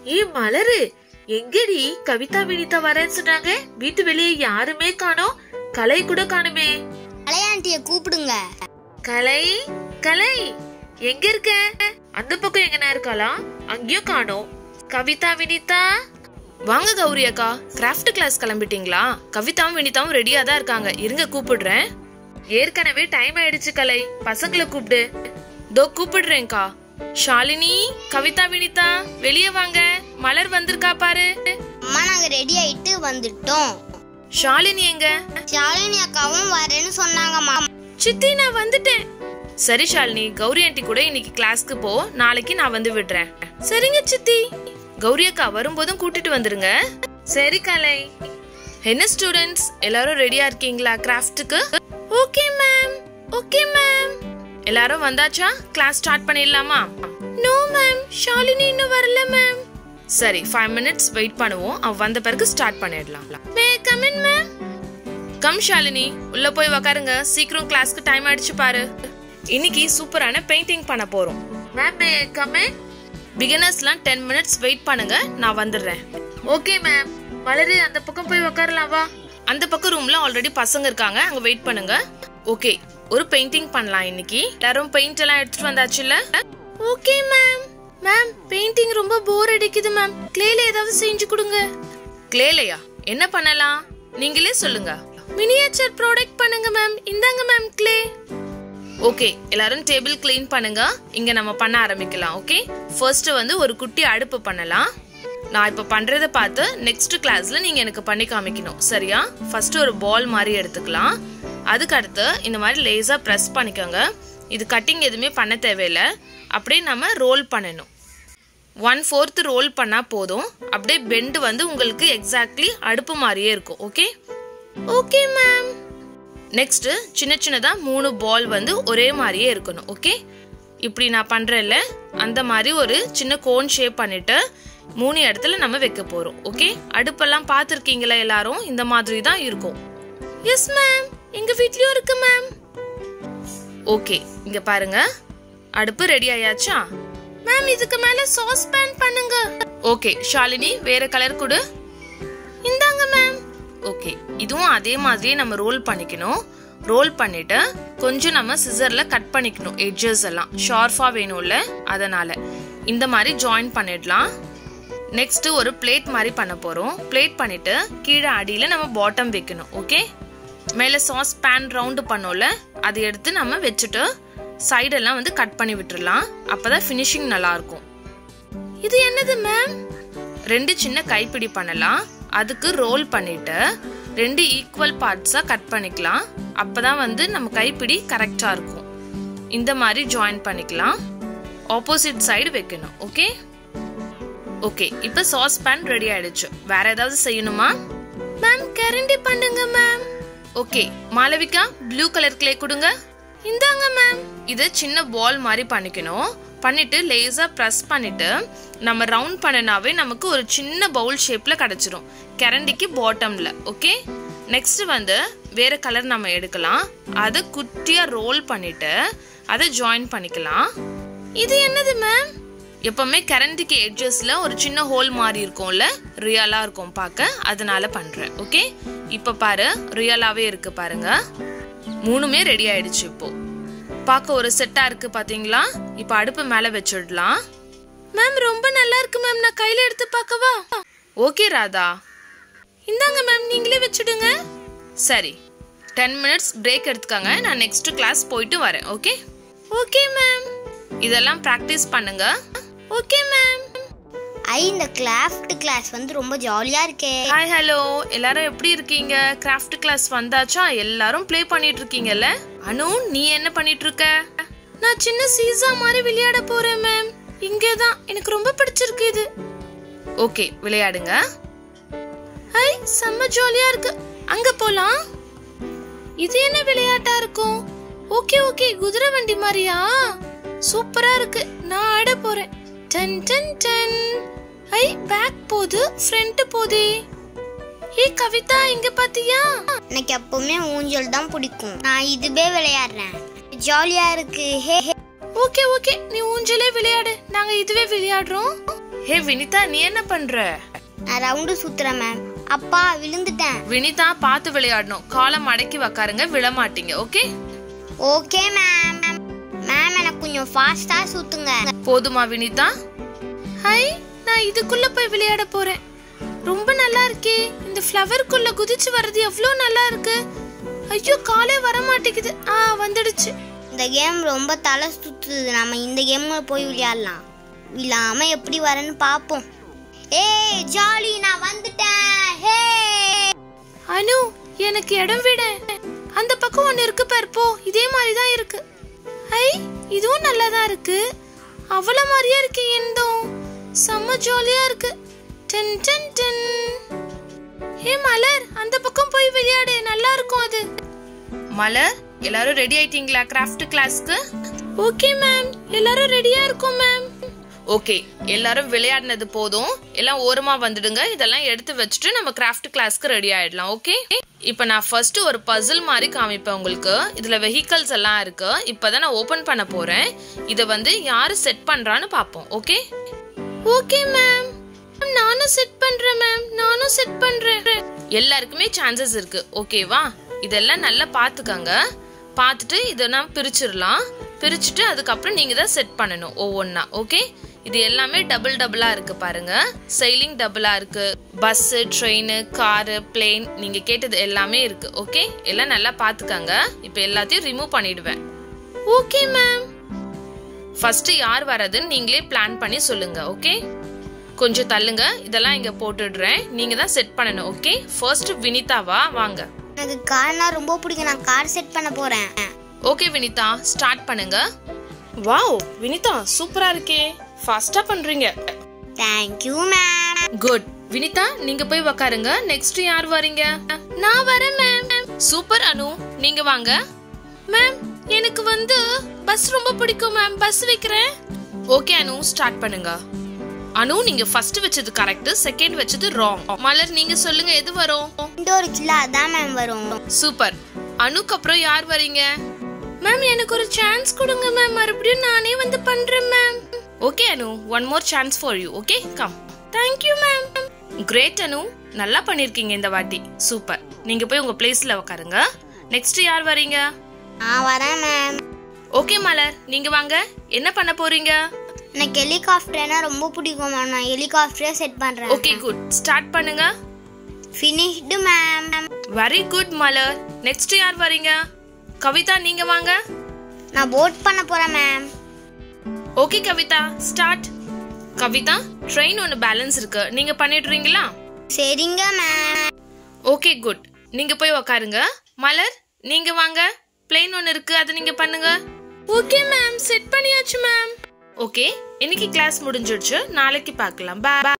ஏ மலரு எங்கடி கவிதா வினிதா வரேன்னு சொன்னாங்க வீட்டு வெளியே யாருமே காணோம் கலை கூட காணுமே கலையாண்டிய கூப்பிடுங்க கலை கலை எங்க இருக்க அந்த பக்கம் எங்கனா இருக்காளா அங்கேயும் காணோம் கவிதா வினிதா வாங்க கௌரி அக்கா கிராஃப்ட் கிளாஸ் கிளம்பிட்டீங்களா கவிதாவும் வினிதாவும் ரெடியா தான் இருக்காங்க இருங்க கூப்பிடுறேன் ஏற்கனவே டைம் ஆயிடுச்சு கலை பசங்களை கூப்பிடு தோ கூப்பிடுறேன்க்கா ஷாலினி கவிதா வினிதா வெளியே வாங்க மலர் வந்திருக்கா பாரு அம்மா நாங்க ரெடி ஆயிட்டு வந்துட்டோம் ஷாலினி எங்க ஷாலினி அக்காவும் வரேன்னு சொன்னாங்கம்மா சித்தி நான் வந்துட்டேன் சரி ஷாலினி கௌரி ஆண்டி கூட இன்னைக்கு கிளாஸ்க்கு போ நாளைக்கு நான் வந்து விடுறேன் சரிங்க சித்தி கௌரி அக்கா வரும்போதும் கூட்டிட்டு வந்துருங்க சரி கலை என்ன ஸ்டூடெண்ட்ஸ் எல்லாரும் ரெடியா இருக்கீங்களா கிராஃப்ட்டுக்கு ஓகே மேம் ஓகே மேம் எல்லாரும் வந்தாச்சா கிளாஸ் ஸ்டார்ட் பண்ணிடலாமா நோ மேம் ஷாலினி இன்னும் வரல மேம் சரி ஃபைவ் மினிட்ஸ் வெயிட் பண்ணுவோம் அவ வந்த பிறகு ஸ்டார்ட் பண்ணிடலாம் may come in ma'am come Shalini உள்ள போய் உக்காருங்க சீக்கிரம் கிளாஸ்க்கு டைம் ஆயிடுச்சு பாரு இன்னைக்கு சூப்பரான பெயிண்டிங் பண்ண போறோம் மேம் மே கமே பிகினர்ஸ்லாம் டென் மினிட்ஸ் வெயிட் பண்ணுங்க நான் வந்துடுறேன் ஓகே மேம் மலரு அந்த பக்கம் போய் உக்காரலாம் வா அந்த பக்கம் ரூம்ல ஆல்ரெடி பசங்க இருக்காங்க அங்க வெயிட் பண்ணுங்க ஓகே ஒரு பெயிண்டிங் பண்ணலாம் இன்னைக்கு எல்லாரும் பெயிண்ட் எல்லாம் எடுத்துட்டு வந்தாச்சுல்ல ஓகே மேம் மேம் பெயிண்டிங் ரொம்ப போர் அடிக்குது மேம் கிளேல ஏதாவது செஞ்சு கொடுங்க கிளேலையா என்ன பண்ணலாம் நீங்களே சொல்லுங்க மினியேச்சர் ப்ராடக்ட் பண்ணுங்க மேம் இந்தாங்க மேம் கிளே ஓகே எல்லாரும் டேபிள் க்ளீன் பண்ணுங்க இங்க நம்ம பண்ண ஆரம்பிக்கலாம் ஓகே ஃபர்ஸ்ட் வந்து ஒரு குட்டி அடுப்பு பண்ணலாம் நான் இப்ப பண்றத பார்த்து நெக்ஸ்ட் கிளாஸ்ல நீங்க எனக்கு பண்ணி காமிக்கணும் சரியா ஃபர்ஸ்ட் ஒரு பால் மாதிரி எடுத்துக்கலாம் அதுக்கு அடுத்து இந்த மாதிரி லேசா ப்ரெஸ் பண்ணிக்கோங்க இது கட்டிங் எதுவுமே பண்ண தேவையில்லை அப்படியே நம்ம ரோல் பண்ணணும் ஒன் ஃபோர்த் ரோல் பண்ணா போதும் அப்படியே பெண்டு வந்து உங்களுக்கு எக்ஸாக்ட்லி அடுப்பு மாதிரியே இருக்கும் ஓகே ஓகே மேம் நெக்ஸ்ட் சின்ன சின்னதா மூணு பால் வந்து ஒரே மாதிரியே இருக்கணும் ஓகே இப்படி நான் பண்றேன்ல அந்த மாதிரி ஒரு சின்ன கோன் ஷேப் பண்ணிட்டு மூணு இடத்துல நம்ம வைக்க போறோம் ஓகே அடுப்பெல்லாம் பார்த்துருக்கீங்களா எல்லாரும் இந்த மாதிரி தான் இருக்கும் எஸ் மேம் எங்க வீட்லயும் இருக்கு மேம் ஓகே இங்க பாருங்க அடுப்பு ரெடி ஆயாச்சா மேம் இதுக்கு மேல சாஸ் பேன் பண்ணுங்க ஓகே ஷாலினி வேற கலர் கொடு இந்தாங்க மேம் ஓகே இதுவும் அதே மாதிரியே நம்ம ரோல் பண்ணிக்கணும் ரோல் பண்ணிட்டு கொஞ்சம் நம்ம சிசர்ல கட் பண்ணிக்கணும் எட்ஜஸ் எல்லாம் ஷார்ஃபா வேணும்ல அதனால இந்த மாதிரி ஜாயின் பண்ணிடலாம் நெக்ஸ்ட் ஒரு பிளேட் மாதிரி பண்ண போறோம் பிளேட் பண்ணிட்டு கீழே அடியில நம்ம பாட்டம் வைக்கணும் ஓகே மேல சாஸ் பேன் ரவுண்டு பண்ணோம்ல அதை எடுத்து நம்ம வச்சுட்டு சைடெல்லாம் வந்து கட் பண்ணி விட்டுறலாம் அப்பதான் ஃபினிஷிங் நல்லா இருக்கும் இது என்னது மேம் ரெண்டு சின்ன கைப்பிடி பண்ணலாம் அதுக்கு ரோல் பண்ணிட்டு ரெண்டு ஈக்குவல் பார்ட்ஸா கட் பண்ணிக்கலாம் அப்பதான் வந்து நம்ம கைப்பிடி கரெக்டா இருக்கும் இந்த மாதிரி ஜாயின் பண்ணிக்கலாம் ஆப்போசிட் சைடு வைக்கணும் ஓகே ஓகே இப்போ சாஸ் பேன் ரெடி ஆயிடுச்சு வேற ஏதாவது செய்யணுமா மேம் கரண்டி பண்ணுங்க ma'am okay Malavika blue colour clay கொடுங்க இந்தாங்க மேம் இது சின்ன பால் மாதிரி பண்ணிக்கணும் பண்ணிட்டு லேசா ப்ரெஸ் பண்ணிட்டு நம்ம ரவுண்ட் பண்ணினாவே நமக்கு ஒரு சின்ன பவுல் ஷேப்ல கிடைச்சிரும் கரண்டிக்கு பாட்டம்ல ஓகே நெக்ஸ்ட் வந்து வேற கலர் நம்ம எடுக்கலாம் அதை குட்டியா ரோல் பண்ணிட்டு அதை ஜாயின் பண்ணிக்கலாம் இது என்னது மேம் எப்பவுமே கரண்டிக்கு எட்ஜஸ்ல ஒரு சின்ன ஹோல் மாதிரி இருக்கும்ல ரியலா இருக்கும் பார்க்க அதனால பண்றேன் ஓகே இப்ப பாரு ரியலாவே இருக்கு பாருங்க மூணுமே ரெடி ஆயிடுச்சு இப்போ பார்க்க ஒரு செட்டா இருக்கு பாத்தீங்களா இப்ப அடுப்பு மேல வச்சிடலாம் மேம் ரொம்ப நல்லா இருக்கு மேம் நான் கையில எடுத்து பார்க்கவா ஓகே ராதா இந்தாங்க மேம் நீங்களே வச்சுடுங்க சரி டென் மினிட்ஸ் பிரேக் எடுத்துக்கங்க நான் நெக்ஸ்ட் கிளாஸ் போயிட்டு வரேன் ஓகே ஓகே மேம் இதெல்லாம் ப்ராக்டிஸ் பண்ணுங்க ஓகே மேம் ஐ இந்த கிராஃப்ட் கிளாஸ் வந்து ரொம்ப ஜாலியா இருக்கே ஹாய் ஹலோ எல்லாரும் எப்படி இருக்கீங்க கிராஃப்ட் கிளாஸ் வந்தாச்சா எல்லாரும் ப்ளே பண்ணிட்டு இருக்கீங்கல்ல அனு நீ என்ன பண்ணிட்டு இருக்க நான் சின்ன சீசா மாதிரி விளையாட போறேன் மேம் இங்கே தான் எனக்கு ரொம்ப பிடிச்சிருக்கு இது ஓகே விளையாடுங்க ஹை செம்ம ஜாலியா இருக்கு அங்க போலாம் இது என்ன விளையாட்டா இருக்கும் ஓகே ஓகே குதிரை வண்டி மாதிரியா சூப்பரா இருக்கு நான் ஆட போறேன் டன் டன் டன் ஐ பேக் போகுது ஃப்ரண்ட் போதே ஏ கவிதா இங்க பாத்தியா எனக்கு எப்பவுமே ஊஞ்சல் தான் பிடிக்கும் நான் இதுவே விளையாடுறேன் ஜாலியா இருக்கு ஹே ஹே ஓகே ஓகே நீ ஊஞ்சலே விளையாடு நாங்க இதுவே விளையாடுறோம் ஹே வினிதா நீ என்ன பண்ற நான் ரவுண்டு சுத்துறேன் மேம் அப்பா விழுந்துட்டேன் வினிதா பார்த்து விளையாடணும் காலை மடக்கி உக்காருங்க விழமாட்டீங்க ஓகே ஓகே மேம் மேம் எனக்கு கொஞ்சம் ஃபாஸ்டா சுத்துங்க போதுமா வினிதா ஹை நான் இதுக்குள்ள போய் விளையாட போறேன் ரொம்ப நல்லா இருக்கே இந்த ஃப்ளவருக்குள்ள குதிச்சு வர்றது எவ்வளோ நல்லா இருக்கு ஐயோ காலே வர மாட்டேங்குது ஆ வந்துடுச்சு இந்த கேம் ரொம்ப தலை சுத்துது நம்ம இந்த கேம்ல போய் விளையாடலாம் விழாம எப்படி வரேன்னு பாப்போம் ஏய் ஜாலி நான் வந்துட்டேன் ஹே அனு எனக்கு இடம் விட அந்த பக்கம் ஒன்னு இருக்கு பாரு போ இதே மாதிரி தான் இருக்கு ஐ இதுவும் நல்லா தான் இருக்கு அவள மாதிரியே இருக்கு எந்தும் செம்ம ஜாலியா இருக்கு ten ten ten hey Malar அந்த பக்கம் போய் விளையாடு நல்லா இருக்கும் அது மலர் எல்லாரும் ரெடி ஆயிட்டீங்களா கிராஃப்ட் கிளாஸ்க்கு ஓகே மேம் எல்லாரும் ரெடியா இருக்கோம் மேம் ஓகே எல்லாரும் விளையாடினது போதும் எல்லாம் ஓரமா வந்துடுங்க இதெல்லாம் எடுத்து வச்சுட்டு நம்ம கிராஃப்ட் கிளாஸ்க்கு ரெடி ஆயிடலாம் ஓகே இப்போ நான் ஃபர்ஸ்ட் ஒரு பசில் மாதிரி காமிப்பேன் உங்களுக்கு இதுல வெஹிக்கல்ஸ் எல்லாம் இருக்கு இப்பதான் நான் ஓபன் பண்ண போறேன் இதை வந்து யாரு செட் பண்றான்னு பார்ப்போம் ஓகே ஓகே மேம் நானும் செட் பண்றேன் மேம் நானும் செட் பண்றேன் எல்லாருக்குமே சான்சஸ் இருக்கு ஓகேவா இதெல்லாம் நல்லா பாத்துக்கங்க பார்த்துட்டு இதை நான் பிரிச்சிடலாம் பிரிச்சுட்டு அதுக்கப்புறம் நீங்க தான் செட் பண்ணணும் ஒவ்வொன்றா ஓகே இது எல்லாமே டபுள் டபுளா இருக்கு பாருங்க செயிலிங் டபுளா இருக்கு பஸ் ட்ரெயின் காரு பிளேன் நீங்க கேட்டது எல்லாமே இருக்கு ஓகே எல்லாம் நல்லா பாத்துக்கங்க இப்போ எல்லாத்தையும் ரிமூவ் பண்ணிடுவேன் ஓகே மேம் ஃபர்ஸ்ட் யார் வரதுன்னு நீங்களே பிளான் பண்ணி சொல்லுங்க ஓகே கொஞ்சம் தள்ளுங்க இதெல்லாம் இங்க போட்டுடுறேன் நீங்க தான் செட் பண்ணணும் ஓகே ஃபர்ஸ்ட் வினிதாவா வாங்க எனக்கு கார்னா ரொம்ப பிடிக்கும் நான் கார் செட் பண்ண போறேன் ஓகே வினிதா ஸ்டார்ட் பண்ணுங்க வாவ் வினிதா சூப்பரா இருக்கே ஃபாஸ்டா பண்றீங்க தேங்க்யூ மேம் குட் வினிதா நீங்க போய் உக்காருங்க நெக்ஸ்ட் யார் வரீங்க நான் வரேன் மேம் சூப்பர் அனு நீங்க வாங்க மேம் எனக்கு வந்து பஸ் ரொம்ப பிடிக்கும் மேம் பஸ் வைக்கிறேன் ஓகே அனு ஸ்டார்ட் பண்ணுங்க அனு நீங்க ஃபர்ஸ்ட் வச்சது கரெக்ட் செகண்ட் வச்சது ராங் மலர் நீங்க சொல்லுங்க எது வரும் இன்னொரு கிலோ அதான் மேம் வரும் சூப்பர் அனுக்கு அப்புறம் யார் வரீங்க மேம் எனக்கு ஒரு சான்ஸ் கொடுங்க மேம் மறுபடியும் நானே வந்து பண்றேன் ma'am okay Anu one more chance for you okay come thank you ma'am great Anu நல்லா பண்ணிருக்கீங்க இந்த வாட்டி சூப்பர் நீங்க போய் உங்க பிளேஸ்ல உட்காருங்க நெக்ஸ்ட் யார் வரீங்க நான் வரேன் மேம் ஓகே மலர் நீங்க வாங்க என்ன பண்ண போறீங்க எனக்கு ஹெலிகாப்டர்னா ரொம்ப பிடிக்கும் மேம் நான் ஹெலிகாப்டரே செட் பண்றேன் ஓகே குட் ஸ்டார்ட் பண்ணுங்க finished ma'am very good Malar next யார் வரீங்க கவிதா நீங்க வாங்க நான் போட் பண்ண போறேன் ma'am okay Kavitha start Kavitha train ஒன்று பேலன்ஸ் இருக்கு நீங்க பண்ணிடுறீங்களா சரிங்க மேம் ஓகே குட் நீங்க போய் உக்காருங்க மலர் நீங்க வாங்க பிளேன் ஒன்று இருக்கு அதை நீங்க பண்ணுங்க ஓகே மேம் செட் பண்ணியாச்சு மேம் ஓகே இன்னைக்கு கிளாஸ் முடிஞ்சிடுச்சு நாளைக்கு பார்க்கலாம் பா